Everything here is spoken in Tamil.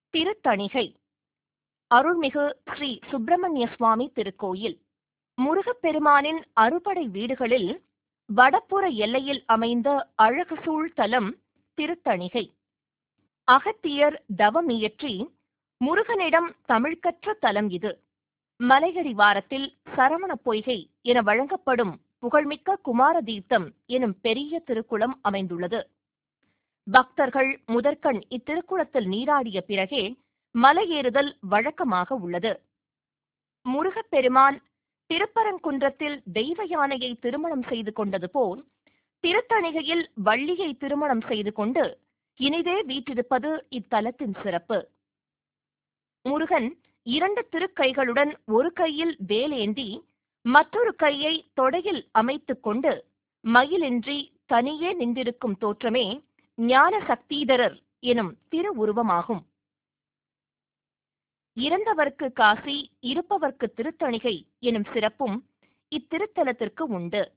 திருத்தணிகை அருள்மிகு ஸ்ரீ சுப்பிரமணிய சுவாமி திருக்கோயில் முருகப்பெருமானின் அறுபடை வீடுகளில் வடப்புற எல்லையில் அமைந்த அழகு சூழ் தலம் திருத்தணிகை அகத்தியர் தவமியற்றி முருகனிடம் தமிழ் கற்ற தலம் இது மலையடிவாரத்தில் சரவண பொய்கை என வழங்கப்படும் புகழ்மிக்க குமார தீர்த்தம் எனும் பெரிய திருக்குளம் அமைந்துள்ளது பக்தர்கள் முதற்கண் இத்திருக்குளத்தில் நீராடிய பிறகே மலையேறுதல் வழக்கமாக உள்ளது முருகப்பெருமான் திருப்பரங்குன்றத்தில் தெய்வ யானையை திருமணம் செய்து கொண்டது போல் திருத்தணிகையில் வள்ளியை திருமணம் செய்து கொண்டு இனிதே வீற்றிருப்பது இத்தலத்தின் சிறப்பு முருகன் இரண்டு திருக்கைகளுடன் ஒரு கையில் வேலேந்தி மற்றொரு கையை தொடையில் அமைத்துக் கொண்டு மயிலின்றி தனியே நின்றிருக்கும் தோற்றமே ஞான சக்திதரர் எனும் திரு உருவமாகும் இறந்தவர்க்கு காசி இருப்பவர்க்கு திருத்தணிகை எனும் சிறப்பும் இத்திருத்தலத்திற்கு உண்டு